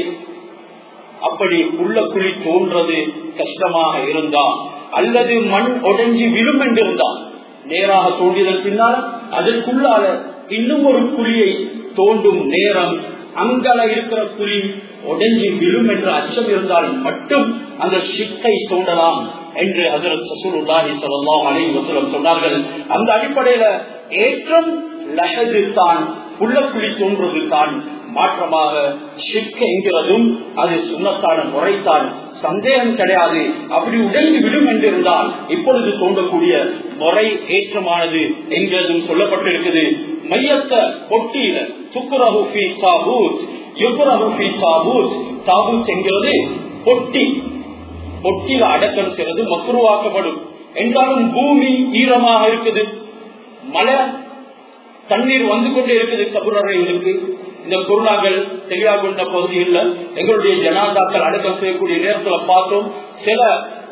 அப்படி உள்ள குழி தோன்றது கஷ்டமாக இருந்தா அல்லது மண் உடஞ்சி விழும் என்றிருந்தா நேராக தோண்டியதன் பின்னால் அதற்குள்ளால இன்னும் ஒரு குழியை தோண்டும் நேரம் அங்கல இருக்கிற குழி உடஞ்சி விழும் என்ற அச்சம் இருந்தால் மட்டும் அந்த ஷிக்கை தோண்டலாம் என்று அதற்கு சசூலுல்லாஹி ஸல்லல்லாஹு அலைஹி வஸல்லம் சொன்னார்கள் அந்த அடிப்படையில ஏற்றம் லஹது தான் புள்ளக்குழி தோன்றது தான் மாற்றமாக ஷிக் என்கிறதும் அது சுண்ணத்தான முறைத்தான் சந்தேகம் கிடையாது அப்படி உடங்கி விடும் என்றிருந்தால் இப்பொழுது தோன்றக்கூடிய முறை ஏற்றமானது என்கிறதும் சொல்லப்பட்டிருக்குது மையத்தை பொட்டியில துக்குரஹுஃபி சாபூத் யுக்குரஹுஃபி சாபூத் சாபூத் என்கிறது பொட்டி பொட்டியில அடக்கம் செய்வது மக்குருவாக்கப்படும் என்றாலும் பூமி ஈரமாக இருக்குது மழை தண்ணீர் வந்து கொண்டே இருக்குது கபுரறைகளுக்கு இந்த கொரோனாக்கள் தெரியா கொண்ட பகுதிகளில் எங்களுடைய ஜனாதாக்கள் அடக்கம் செய்யக்கூடிய நேரத்தில் பார்த்தோம் சில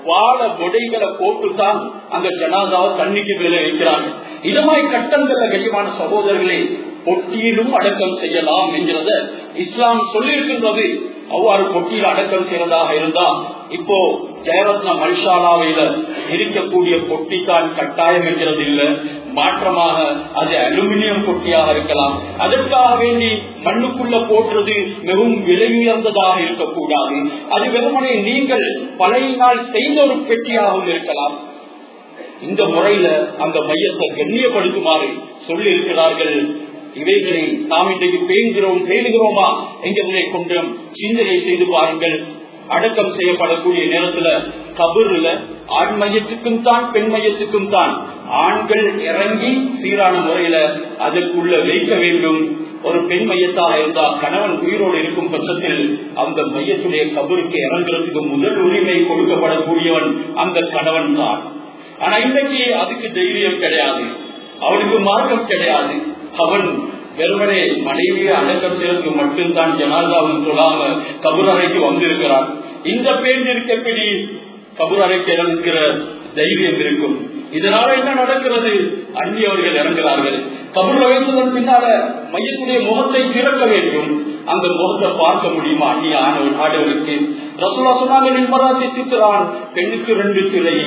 வாழ முடைகளை போட்டுத்தான் அந்த ஜனாதாவை தண்ணிக்கு மேலே வைக்கிறாங்க இது மாதிரி கட்டங்கள்ல கனிமான சகோதரர்களே பொட்டியிலும் அடக்கம் செய்யலாம் என்கிறத இஸ்லாம் சொல்லியிருக்கின்றது அவ்வாறு பொட்டியில் அடக்கம் செய்யறதாக இருந்தா இப்போ ஜெயரத்ன மல்ஷாலாவையில இருக்கக்கூடிய பொட்டி தான் கட்டாயம் என்கிறது இல்ல மாற்றமாக அது அலுமினியம் பொட்டியாக இருக்கலாம் அதற்காக வேண்டி மண்ணுக்குள்ள போடுறது மிகவும் விலை உயர்ந்ததாக இருக்கக்கூடாது அது வெறுமனே நீங்கள் பழைய நாள் செய்த ஒரு பெட்டியாகவும் இருக்கலாம் இந்த முறையில அந்த மையத்தை கண்ணியப்படுத்துமாறு சொல்லி இருக்கிறார்கள் இவைகளை நாம் இன்றைக்கு பேணுகிறோம் பேணுகிறோமா என்கிறதை கொண்டு சிந்தனை செய்து பாருங்கள் அடக்கம் செய்யப்படக்கூடிய நேரத்துல கபருல ஆண் மையத்துக்கும் தான் பெண் மையத்துக்கும் தான் ஆண்கள் இறங்கி சீரான முறையில அதற்குள்ள வைக்க வேண்டும் ஒரு பெண் மையத்தாக இருந்தா கணவன் உயிரோடு இருக்கும் பட்சத்தில் அந்த மையத்துடைய கபருக்கு இறங்குறதுக்கு முதல் உரிமை கொடுக்கப்படக்கூடியவன் அந்த கணவன் தான் ஆனா இன்னைக்கு அதுக்கு தைரியம் கிடையாது அவனுக்கு மார்க்கம் கிடையாது அவன் வெறுமனே மனைவியை அடக்கம் செய்வதற்கு மட்டும்தான் ஜனாதாவும் சொல்லாம கபுரறைக்கு வந்திருக்கிறான் இந்த பெண் இருக்கப்படி கபுரறைக்கு இறங்குகிற தைரியம் இருக்கும் இதனால என்ன நடக்கிறது அந்நியவர்கள் இறங்குகிறார்கள் கபுர வைத்ததன் பின்னால மையத்துடைய முகத்தை திறக்க வேண்டும் அந்த முகத்தை பார்க்க முடியுமா அந்நிய ஆணவன் ஆடவனுக்கு ரசோலா சொன்னாங்க நிம்மராசி சித்திரான் பெண்ணுக்கு ரெண்டு திரை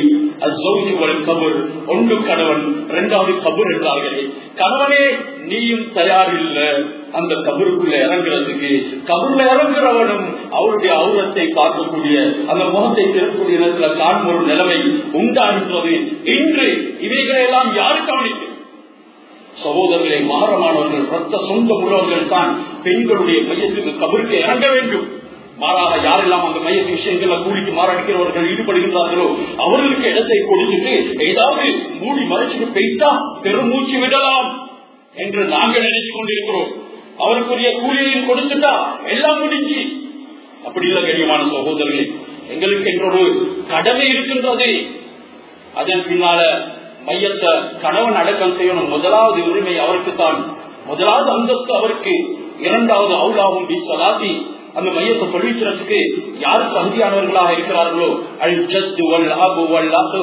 கபர் ஒன்று கணவன் இரண்டாவது கபர் என்றார்களே கணவனே நீயும் தயார் இல்ல அந்த கபருக்குள்ள இறங்குறதுக்கு கபருல இறங்குறவனும் அவருடைய அவுரத்தை பார்க்கக்கூடிய அந்த முகத்தை திறக்கூடிய இடத்துல காணும் ஒரு நிலைமை உண்டாகின்றது இன்று இவைகளை எல்லாம் யாரு கவனிக்கும் சகோதரர்களை மாறமானவர்கள் ரத்த சொந்த உள்ளவர்கள் தான் பெண்களுடைய மையத்துக்கு கபருக்கு இறங்க வேண்டும் மாறாக யாரெல்லாம் அந்த மைய விஷயங்கள கூலிக்கு மாறடிக்கிறவர்கள் ஈடுபடுகின்றார்களோ அவர்களுக்கு இடத்தை கொடுத்துட்டு ஏதாவது மூடி மறைச்சிட்டு பெய்தா பெருமூச்சு விடலாம் என்று நாங்கள் நினைத்துக் கொண்டிருக்கிறோம் அவருக்குரிய கூலியையும் கொடுத்துட்டா எல்லாம் முடிஞ்சு அப்படி இல்ல கண்ணியமான சகோதரர்களே எங்களுக்கு என்றொரு கடமை இருக்கின்றது அதன் பின்னால மையத்தை கணவன் அடக்கம் செய்யணும் முதலாவது உரிமை அவருக்கு தான் முதலாவது அந்தஸ்து அவருக்கு இரண்டாவது அவுலாவும் சலாதி அந்த மையத்தை சொல்லிக்கிறதுக்கு யார் தகுதியானவர்களாக இருக்கிறார்களோ அல் ஜத்து வல் அபு வல் அபு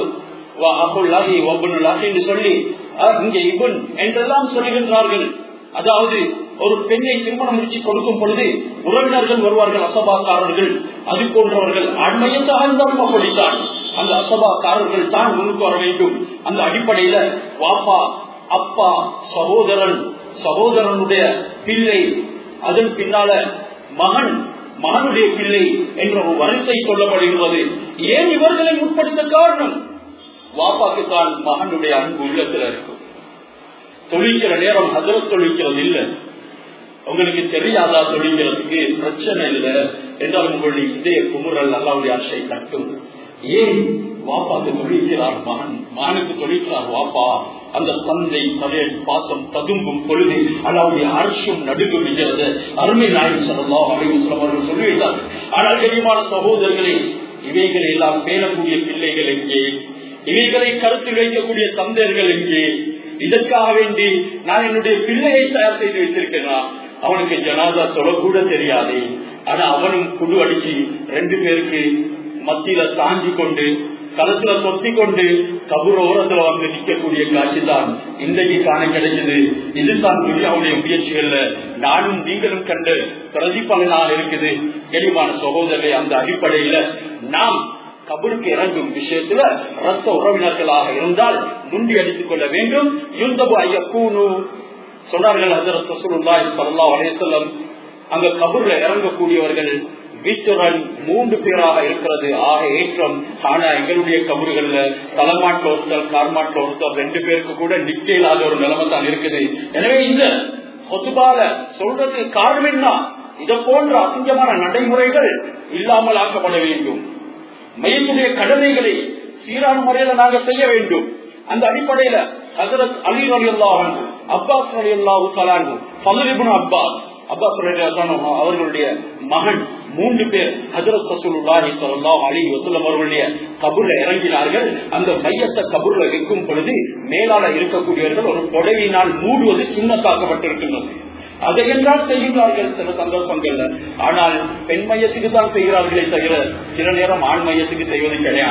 என்று சொல்லி இங்கே இவன் என்றெல்லாம் சொல்லுகின்றார்கள் அதாவது ஒரு பெண்ணை திருமணம் முடிச்சு கொடுக்கும் பொழுது உறவினர்கள் வருவார்கள் அசபாக்காரர்கள் அது போன்றவர்கள் அண்மையத்தாக இருந்தாலும் அப்படித்தான் அந்த அசபாக்காரர்கள் தான் முன்னுக்கு வர வேண்டும் அந்த அடிப்படையில வாப்பா அப்பா சகோதரன் சகோதரனுடைய பிள்ளை அதன் பின்னால மகன் மகனுடைய பிள்ளை என்ற ஒரு வரிசை சொல்லப்படுகிறது ஏன் இவர்களை உட்படுத்த காரணம் வாப்பாக்கு தான் மகனுடைய அன்பு உள்ளத்துல இருக்கும் தொழிக்கிற நேரம் ஹசரத் தொழிக்கிறது இல்லை உங்களுக்கு தெரியாதா தொழிக்கிறதுக்கு பிரச்சனை இல்லை என்றால் உங்களுடைய இதய குமுறல் அல்லாவுடைய ஆசை கட்டும் ஏன் வாப்பாக்கு தொழிக்கிறார் மகன் மகனுக்கு தொழிக்கிறார் வாப்பா அந்த தந்தை தலையன் பாசம் ததும்பும் பொழுது அல்லாவுடைய அரசும் நடுங்கு விடுகிறது அருமை நாயகம் சொல்லலாம் அலைவசலம் அவர்கள் சொல்லிவிட்டார் ஆனால் கனிமான சகோதரர்களே இவைகளை எல்லாம் பேணக்கூடிய பிள்ளைகள் எங்கே இவைகளை கருத்தில் வைக்கக்கூடிய தந்தையர்கள் எங்கே இதற்காக வேண்டி நான் என்னுடைய பிள்ளையை தயார் செய்து வைத்திருக்கிறேன் அவனுக்கு ஜனாதா சொல்லக்கூட தெரியாது ஆனா அவனும் குழு அடிச்சு ரெண்டு பேருக்கு மத்தியில சாஞ்சி கொண்டு களத்துல சொத்தி கொண்டு கபூர் ஓரத்துல வந்து நிற்கக்கூடிய காட்சி தான் இன்றைக்கு காண கிடைச்சது இதுதான் துரியாவுடைய முயற்சிகள்ல நானும் நீங்களும் கண்டு பிரதிபலனாக இருக்குது கெளிமான சகோதரரை அந்த அடிப்படையில நாம் கபருக்கு இறங்கும் விஷயத்துல ரத்த உறவினர்களாக இருந்தால் முண்டி அடித்துக் கொள்ள வேண்டும் யுந்தபு ஐயக்கூனு சொன்னார்கள் ஹசரத் ரசூலுல்லாஹி ஸல்லல்லாஹு அலைஹி வஸல்லம் அங்க கபூர்ல இறங்கக்கூடியவர்கள் வீட்டுடன் மூன்று பேராக இருக்கிறது ஆக ஏற்றம் ஆனா எங்களுடைய கபறுகள்ல தலைமாட்டில் ஒருத்தர் கார்மாட்டில் ஒருத்தர் ரெண்டு பேருக்கு கூட நிக்க இல்லாத ஒரு நிலைமை தான் இருக்குது எனவே இந்த கொத்துபால சொல்றது காரணம் என்ன இதை போன்ற அசிங்கமான நடைமுறைகள் இல்லாமல் ஆக்கப்பட வேண்டும் மையத்துடைய கடமைகளை சீரான முறையில நாங்கள் செய்ய வேண்டும் அந்த அடிப்படையில ஹசரத் அலி அலி அல்லாஹன் அப்பாஸ் அலி அல்லாஹு சலான் பலரிபுன் அப்பாஸ் அப்பாஸ் அவர்களுடைய மகன் மூன்று பேர் ஹசரத் ரசூலுல்லாஹி ஸல்லல்லாஹு அலைஹி வஸல்லம் அவர்களுடைய கபூர்ல இறங்கினார்கள் அந்த மையத்தை கபூர்ல வைக்கும் பொழுது மேலால இருக்கக்கூடியவர்கள் ஒரு புடவையினால் மூடுவது சுண்ணத்தாக்கப்பட்டிருக்கின்றது அதை என்றால் செய்கிறார்கள் சில சந்தர்ப்பங்கள்ல ஆனால் பெண் மையத்துக்கு தான் செய்கிறார்களே தவிர சில நேரம் ஆண் மையத்துக்கு செய்வது கிடையாது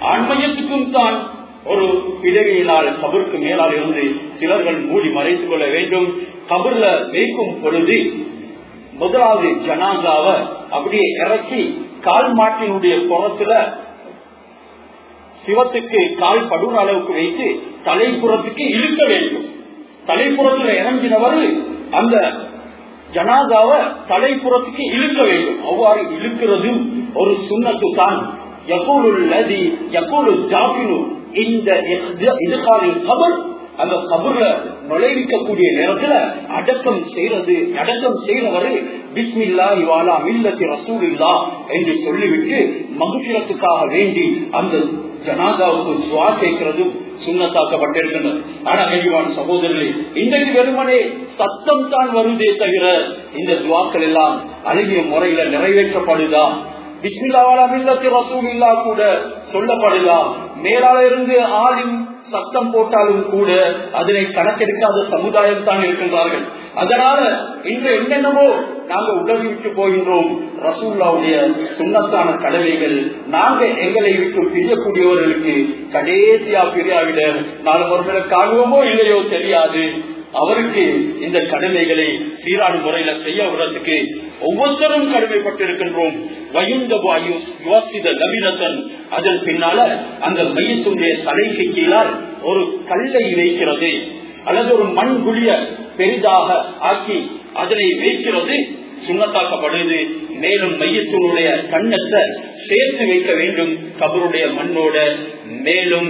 ஆண்மையத்துக்கும் தான் ஒரு பிடவையினால் கபருக்கு மேலால் இருந்து சிலர்கள் மூடி மறைத்துக் கொள்ள வேண்டும் கபர்ல வைக்கும் பொழுது முதலாவது ஜனாதாவை அப்படியே இறக்கி கால் மாட்டினுடைய புறத்துல சிவத்துக்கு கால் படுற அளவுக்கு வைத்து தலைப்புறத்துக்கு இழுக்க வேண்டும் தலைப்புறத்துல இறங்கினவர் அந்த ஜனாதாவை தலைப்புறத்துக்கு இழுக்க வேண்டும் அவ்வாறு இழுக்கிறதும் ஒரு சுண்ணத்து தான் எப்பொழுது எப்பொழுது ஜாபினு இந்த இதுகாலில் கபர் அந்த கபர்ல நுழைவிக்கக்கூடிய நேரத்துல அடக்கம் செய்யறது அடக்கம் செய்யறவரு பிஸ்மில்லா இவாலா மில்லத்தி ரசூலில்லா என்று சொல்லிவிட்டு மகுபிரத்துக்காக வேண்டி அந்த ஜனாதாவுக்கு சுவா கேட்கிறதும் சுண்ணத்தாக்கப்பட்டிருக்கின்றது ஆனா கனிவான சகோதரர்களே இன்றைக்கு வெறுமனே சத்தம் தான் வருதே தவிர இந்த துவாக்கள் எல்லாம் அழகிய முறையில நிறைவேற்றப்படுதா பிஸ்மில்லாவாலா மில்லத்தி ரசூலில்லா கூட சொல்லப்படுதா மேலால இருந்து ஆளின் சத்தம் போட்டாலும் கூட அதனை கணக்கெடுக்காத சமுதாயம் தான் இருக்கின்றார்கள் அதனால இன்று என்னென்னவோ நாங்க உலகி விட்டு போகின்றோம் ரசூல்லாவுடைய சுண்ணத்தான கடமைகள் நாங்க எங்களை விட்டு பிரியக்கூடியவர்களுக்கு கடைசியா பிரியாவிட நாலு ஒருவரை காணுவோமோ இல்லையோ தெரியாது அவருக்கு இந்த கடமைகளை சீரான முறையில செய்ய விடுறதுக்கு ஒவ்வொருத்தரும் கடமைப்பட்டிருக்கின்றோம் வயுந்த யோசித நவீனத்தன் அதன் பின்னால அந்த மையத்துடைய தலைக்கு கீழால் ஒரு கல்லை வைக்கிறது அல்லது ஒரு மண் குழிய பெரிதாக ஆக்கி அதனை வைக்கிறது சுண்ணத்தாக்கப்படுது மேலும் மையத்தினுடைய கண்ணத்தை சேர்த்து வைக்க வேண்டும் கபருடைய மண்ணோட மேலும்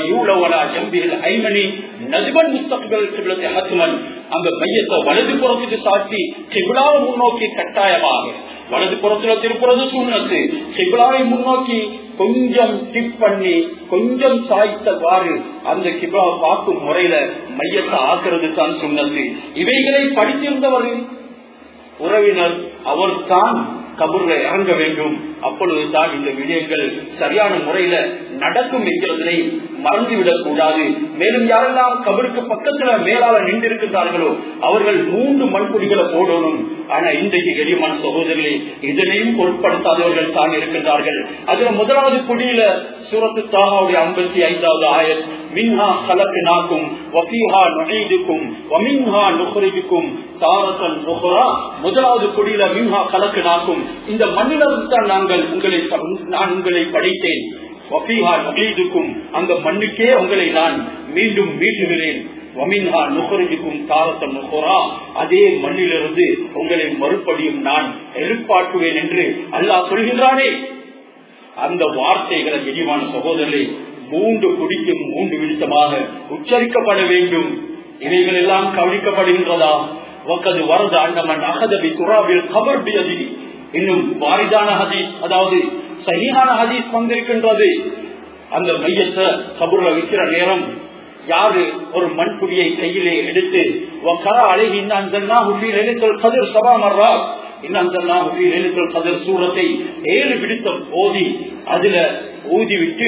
அந்த மையத்தை வலது புறத்துக்கு சாட்டி கிபிலாவை முன்னோக்கி கட்டாயமாக வலது புறத்துல திருப்புறது சூழ்நத்து கிபிலாவை முன்னோக்கி கொஞ்சம் டிப் பண்ணி கொஞ்சம் சாய்த்தவாறு அந்த கிபிலாவை பார்க்கும் முறையில மையத்தை ஆக்குறது தான் சுண்ணத்து இவைகளை படித்திருந்தவர் உறவினர் அவர் தான் கபூர்ல இறங்க வேண்டும் அப்பொழுதுதான் இந்த விடயங்கள் சரியான முறையில நடக்கும் என்கிறதை மறந்துவிடக் கூடாது மேலும் யாரெல்லாம் கபருக்கு பக்கத்துல மேலால நின்றிருக்கிறார்களோ அவர்கள் மூன்று மண்குடிகளை போடணும் ஆனா இன்றைக்கு எளிமான சகோதரர்களே இதனையும் பொருட்படுத்தாதவர்கள் தான் இருக்கின்றார்கள் அதுல முதலாவது குடியில சூரத்து தாகாவுடைய ஐம்பத்தி ஐந்தாவது ஆயர் மின்ஹா கலக்கு நாக்கும் வபீஹா நுழைதுக்கும் வமின்ஹா நுகரிக்கும் தாரத்தன் நுகரா முதலாவது குடியில மின்ஹா கலக்கு நாக்கும் இந்த மண்ணிலிருந்து தான் நாங்கள் உங்களை நான் உங்களை படைத்தேன் வபீஹா அந்த மண்ணுக்கே உங்களை நான் மீண்டும் மீட்டுகிறேன் வமின்ஹா நுகரிக்கும் தாரத்தன் நுகரா அதே மண்ணிலிருந்து உங்களை மறுபடியும் நான் எதிர்பார்க்குவேன் என்று அல்லாஹ் சொல்கின்றானே அந்த வார்த்தைகளை இனிவான சகோதரரை மூன்று குடிக்கும் மூன்று விழுத்தமாக உச்சரிக்கப்பட வேண்டும் இவைகள் எல்லாம் கவனிக்கப்படுகின்றதா ஒக்கது வரது அண்டமன் அகதபி துறாவில் கபர் பியதி இன்னும் வாரிதான ஹதீஸ் அதாவது சரியான ஹதீஸ் வந்திருக்கின்றது அந்த மையத்தை கபூர்ல வைக்கிற நேரம் யாரு ஒரு மண்புடியை கையிலே எடுத்து அழகி கதிர் சபா மர்றா கதிர் சூரத்தை ஏழு பிடித்தம் ஓதி அதுல ஊதி விட்டு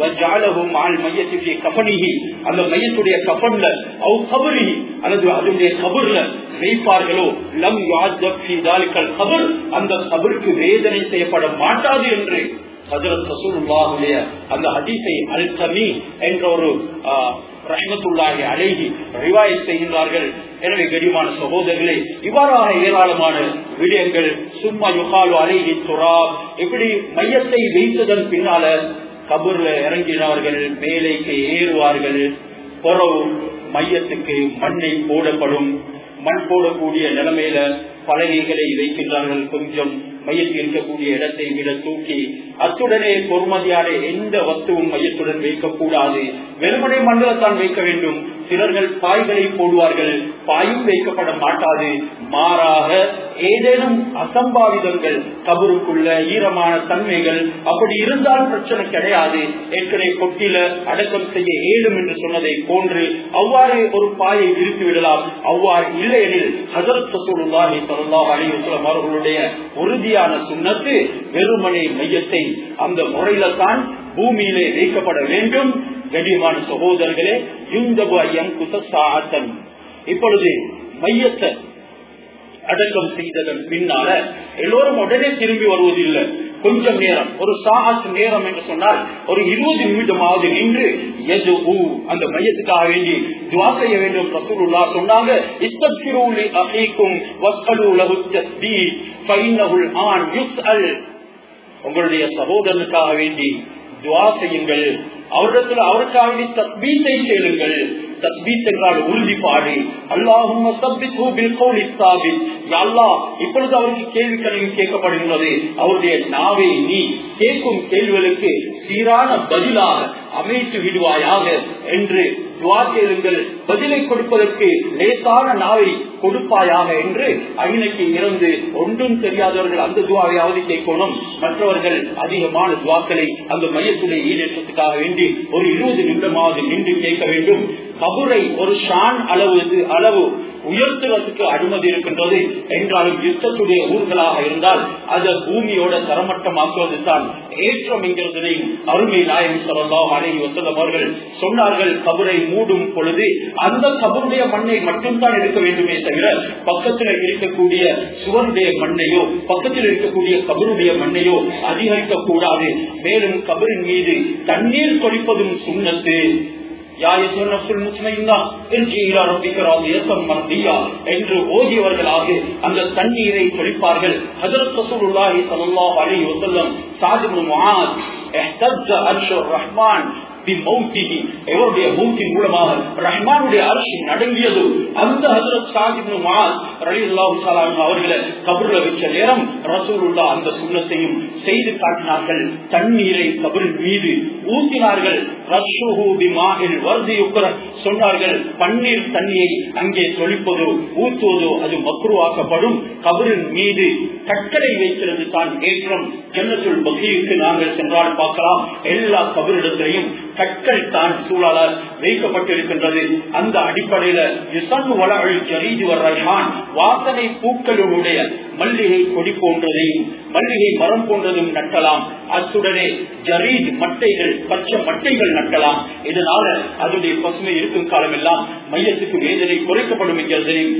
அந்த மையத்துடைய கபன்ல அவ் கபரி அல்லது அதனுடைய கபர்ல வைப்பார்களோ லம் கபர் அந்த கபருக்கு வேதனை செய்யப்பட மாட்டாது என்று ஹசரத் ரசூலுல்லாஹுடைய அந்த ஹதீஸை அல் கமி என்ற ஒரு ரஹமத்துள்ளாகி அழகி ரிவாய் செய்கின்றார்கள் எனவே கடிமான சகோதரர்களே இவ்வாறாக ஏராளமான விடயங்கள் சும்மா யுகாலு அழகி துராப் இப்படி மையத்தை வைத்ததன் பின்னால கபூர்ல இறங்கினார்கள் மேலைக்கு ஏறுவார்கள் புறவு மையத்துக்கு மண்ணை போடப்படும் மண் போடக்கூடிய நிலைமையில பலகைகளை வைக்கின்றார்கள் கொஞ்சம் மையத்தில் இருக்கக்கூடிய இடத்தை விட தூக்கி அத்துடனே பொறுமதியான எந்த வஸ்துவும் மையத்துடன் வைக்கக்கூடாது வெறுமனை மண்டலத்தான் வைக்க வேண்டும் சிலர்கள் பாய்களை போடுவார்கள் பாயும் வைக்கப்பட மாட்டாது மாறாக ஏதேனும் அசம்பாவிதங்கள் கபருக்குள்ள ஈரமான தன்மைகள் அப்படி இருந்தால் பிரச்சனை கிடையாது ஏற்கனவே கொட்டில அடக்கம் செய்ய ஏழும் என்று சொன்னதை போன்று அவ்வாறு ஒரு பாயை விரித்து விடலாம் அவ்வாறு இல்லையெனில் ஹசரத் சசூலுல்லாஹி ஸல்லல்லாஹு அலைஹி வஸல்லம் அவர்களுடைய உறுதியான சுண்ணத்து வெறுமனை மையத்தை அந்த முறையில தான் பூமியிலே வைக்கப்பட வேண்டும் கடிமான சகோதரர்களே யுந்தபு ஐயம் குசாத்தன் இப்பொழுது மையத்தை அடக்கம் செய்ததன் பின்னால எல்லோரும் உடனே திரும்பி வருவதில்லை கொஞ்சம் நேரம் ஒரு சாகச நேரம் என்று சொன்னால் ஒரு இருபது நிமிடமாவது நின்று எது அந்த மையத்துக்காக வேண்டி துவா செய்ய வேண்டும் ரசூலுல்லா சொன்னாங்க இஸ்தக்ஃபிரூலி அஹீக்கும் வஸ்அலு லஹு தஸ்பீஹ் ஃபைன்னஹுல் ஆன் யுஸ்அல் உங்களுடைய சகோதரனுக்காக வேண்டி துவா செய்யுங்கள் அவரிடத்தில் அவருக்காக வேண்டி தஸ்பீத்தை கேளுங்கள் தஸ்பீத் என்றால் உறுதிப்பாடு அல்லாஹும் இப்பொழுது அவருக்கு கேள்வி கணிவு கேட்கப்படுகிறது அவருடைய நாவை நீ கேட்கும் கேள்விகளுக்கு சீரான பதிலாக அமைத்து விடுவாயாக என்று துவா கேளுங்கள் பதிலை கொடுப்பதற்கு லேசான நாவை கொடுப்பாயாக என்று அகிலைக்கு இறந்து ஒன்றும் தெரியாதவர்கள் அந்த துவாவையாவது கேட்கணும் மற்றவர்கள் அதிகமான துவாக்களை அந்த மையத்துடைய ஈடேற்றத்துக்காக வேண்டி ஒரு இருபது நிமிடமாவது நின்று கேட்க வேண்டும் கபுரை ஒரு ஷான் அளவு அளவு உயர்த்துவதற்கு அனுமதி இருக்கின்றது என்றாலும் யுத்தத்துடைய ஊர்களாக இருந்தால் அதை பூமியோட தரமட்டமாக்குவது தான் ஏற்றம் என்கிறதை அருமை நாயகம் சொல்லலாம் அழகி வசலம் அவர்கள் சொன்னார்கள் கபரை மூடும் பொழுது அந்த கபருடைய மண்ணை மட்டும்தான் எடுக்க வேண்டுமே தவிர பக்கத்தில் இருக்கக்கூடிய சுவருடைய மண்ணையோ பக்கத்தில் இருக்கக்கூடிய கபருடைய மண்ணையோ அதிகரிக்க கூடாது மேலும் கபரின் மீது தண்ணீர் தொளிப்பதும் சுண்ணத்து என்று ஓதியவர்களாக அந்த தண்ணீரை தொழிப்பார்கள் ரஹ்மான் எவருடைய மூத்தின் மூலமாக ரஹ்மானுடைய அரசு நடங்கியது அந்த ஹசரத் சாஹிப் அவர்களை கபருல வச்ச நேரம் ரசூலுல்லா அந்த சுண்ணத்தையும் செய்து காட்டினார்கள் தண்ணீரை கபரின் மீது ஊத்தினார்கள் சொன்னார்கள் பன்னீர் தண்ணியை அங்கே தொழிப்பதோ ஊத்துவதோ அது மக்குருவாக்கப்படும் கபரின் மீது கட்டளை வைக்கிறது தான் ஏற்றம் ஜன்னத்துள் பகிர்க்கு நாங்கள் சென்றால் பார்க்கலாம் எல்லா கபரிடத்திலையும் கற்கள் தான் சூழலால் வைக்கப்பட்டிருக்கின்றது அந்த அடிப்படையில ரஹ்மான் வாசனை பூக்களுடைய மல்லிகை கொடி போன்றதையும் மல்லிகை மரம் போன்றதும் நட்டலாம் அத்துடனே ஜரீத் மட்டைகள் பச்சை மட்டைகள் நட்டலாம் இதனால அதனுடைய பசுமை இருக்கும் காலம் எல்லாம் மையத்துக்கு வேதனை குறைக்கப்படும் என்கிறதையும்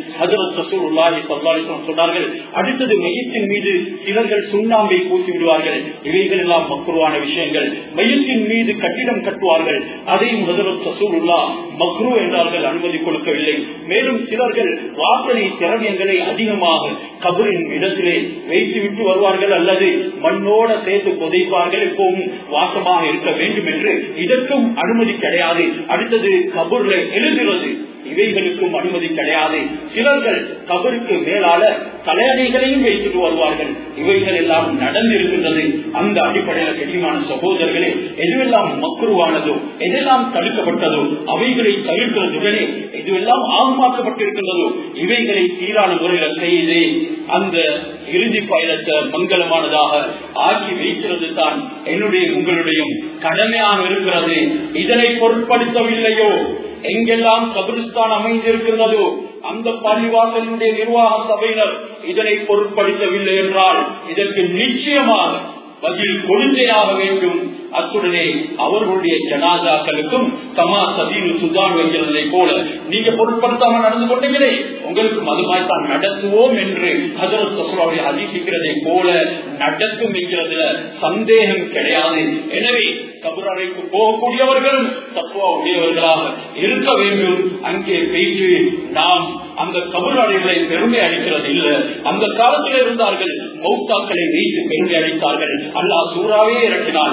சொன்னார்கள் அடுத்தது மையத்தின் மீது சிலர்கள் சுண்ணாம்பை பூசி விடுவார்கள் இவைகள் எல்லாம் மக்குருவான விஷயங்கள் மையத்தின் மீது கட்டிடம் கட்டுவார்கள் அதையும் ஹசரத் சசூருல்லா மக்ரு என்றார்கள் அனுமதி கொடுக்கவில்லை மேலும் சிலர்கள் வாசனை திரவியங்களை அதிகமாக கபரின் இடத்திலே வைத்து விட்டு வருவார்கள் அல்லது மண்ணோட சேர்த்து புதைப்பார்கள் எப்பவும் வாசமாக இருக்க வேண்டும் என்று இதற்கும் அனுமதி கிடையாது அடுத்தது கபூர்ல எழுதுகிறது இவைகளுக்கும் அனுமதி கிடையாது சிலர்கள் கபருக்கு மேலால தலையணைகளையும் வைத்துட்டு வருவார்கள் இவைகள் எல்லாம் நடந்திருக்கின்றது அந்த அடிப்படையில் கடிமான சகோதரர்களே எதுவெல்லாம் மக்குருவானதோ எதெல்லாம் தடுக்கப்பட்டதோ அவைகளை தவிர்க்கிறதுடனே இதுவெல்லாம் ஆகமாக்கப்பட்டிருக்கின்றதோ இவைகளை சீரான முறையில் செய்து அந்த இறுதி பயணத்தை மங்களமானதாக ஆக்கி வைக்கிறது தான் என்னுடைய உங்களுடைய கடமையாக இருக்கிறது இதனை பொருட்படுத்தவில்லையோ எங்கெல்லாம் கபிரிஸ்தான் அமைந்திருக்கிறதோ அந்த பள்ளிவாசலுடைய நிர்வாக சபையினர் இதனை பொருட்படுத்தவில்லை என்றால் இதற்கு நிச்சயமாக பதில் கொடுத்தேயாக வேண்டும் அத்துடனே அவர்களுடைய ஜனாதாக்களுக்கும் கமா சதீனு சுதான் வைக்கிறதை போல நீங்க பொருட்படுத்தாம நடந்து கொண்டீங்களே உங்களுக்கு மதுமாய் தான் நடத்துவோம் என்று ஹசரத் சசுலாவுடைய அதிசிக்கிறதை போல நடக்கும் என்கிறதுல சந்தேகம் கிடையாது எனவே கபுரறைக்கு போகக்கூடியவர்கள் தப்புவா உடையவர்களாக இருக்க வேண்டும் அங்கே பேச்சு நாம் அந்த கபுரறைகளை பெருமை அளிக்கிறது இல்லை அந்த காலத்தில் இருந்தார்கள் மௌத்தாக்களை வைத்து பெருமை அளித்தார்கள் அல்லாஹ் சூறாவே இறக்கினான்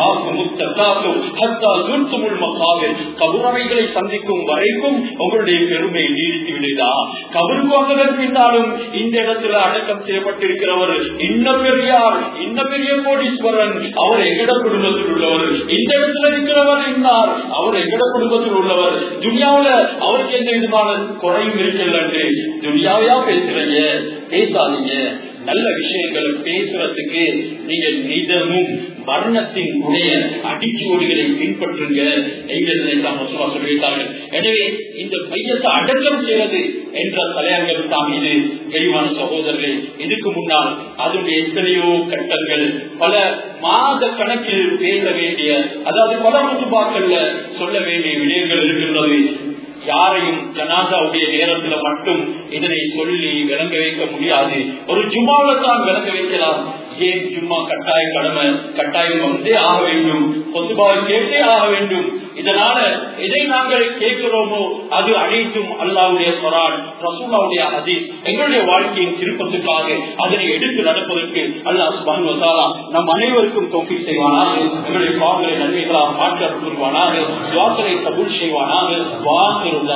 கபுரவைகளை சந்திக்கும் வரைக்கும் உங்களுடைய பெருமை நீடித்து விடுதா கபருக்கு வந்ததன் பின்னாலும் இந்த இடத்துல அடக்கம் செய்யப்பட்டிருக்கிறவர் இன்ன பெரியார் இன்ன பெரிய கோடீஸ்வரன் அவர் எங்கட குடும்பத்தில் உள்ளவர் இந்த இடத்துல இருக்கிறவர் இருந்தார் அவர் எங்கட குடும்பத்தில் உள்ளவர் துனியாவுல அவருக்கு எந்த விதமான குறையும் இருக்கல துனியாவையா பேசுறீங்க பேசாதீங்க நல்ல விஷயங்களை பேசுறதுக்கு நீங்க நிதமும் வர்ணத்தின் உடைய அடிச்சுவடிகளை பின்பற்றுங்க சொல்லிவிட்டார்கள் எனவே இந்த மையத்தை அடக்கம் செய்வது என்ற தலையங்கம் தான் இது தெளிவான சகோதரர்கள் இதுக்கு முன்னால் அதனுடைய எத்தனையோ கட்டங்கள் பல மாத கணக்கில் பேச வேண்டிய அதாவது பல முத்துபாக்கள்ல சொல்ல வேண்டிய விடயங்கள் இருக்கின்றது யாரையும் ஜனாசாவுடைய நேரத்துல மட்டும் இதனை சொல்லி விளங்க வைக்க முடியாது ஒரு ஜும்மாவில தான் விளங்க வைக்கலாம் ஏன் ஜும்மா கட்டாய கடமை கட்டாயம் வந்தே ஆக வேண்டும் பொதுவாக கேட்டே ஆக வேண்டும் இதனால எதை நாங்கள் கேட்கிறோமோ அது அனைத்தும் அல்லாவுடைய சொரான் ரசூலாவுடைய அதி எங்களுடைய வாழ்க்கையின் திருப்பத்துக்காக அதனை எடுத்து நடப்பதற்கு அல்லாஹ் சுபான் வந்தாலா நம் அனைவருக்கும் தொகை செய்வானாக எங்களுடைய பாவங்களை நன்மைகளாக மாற்ற புரிவானாக சுவாசனை கபூல் செய்வானாக வாக்கு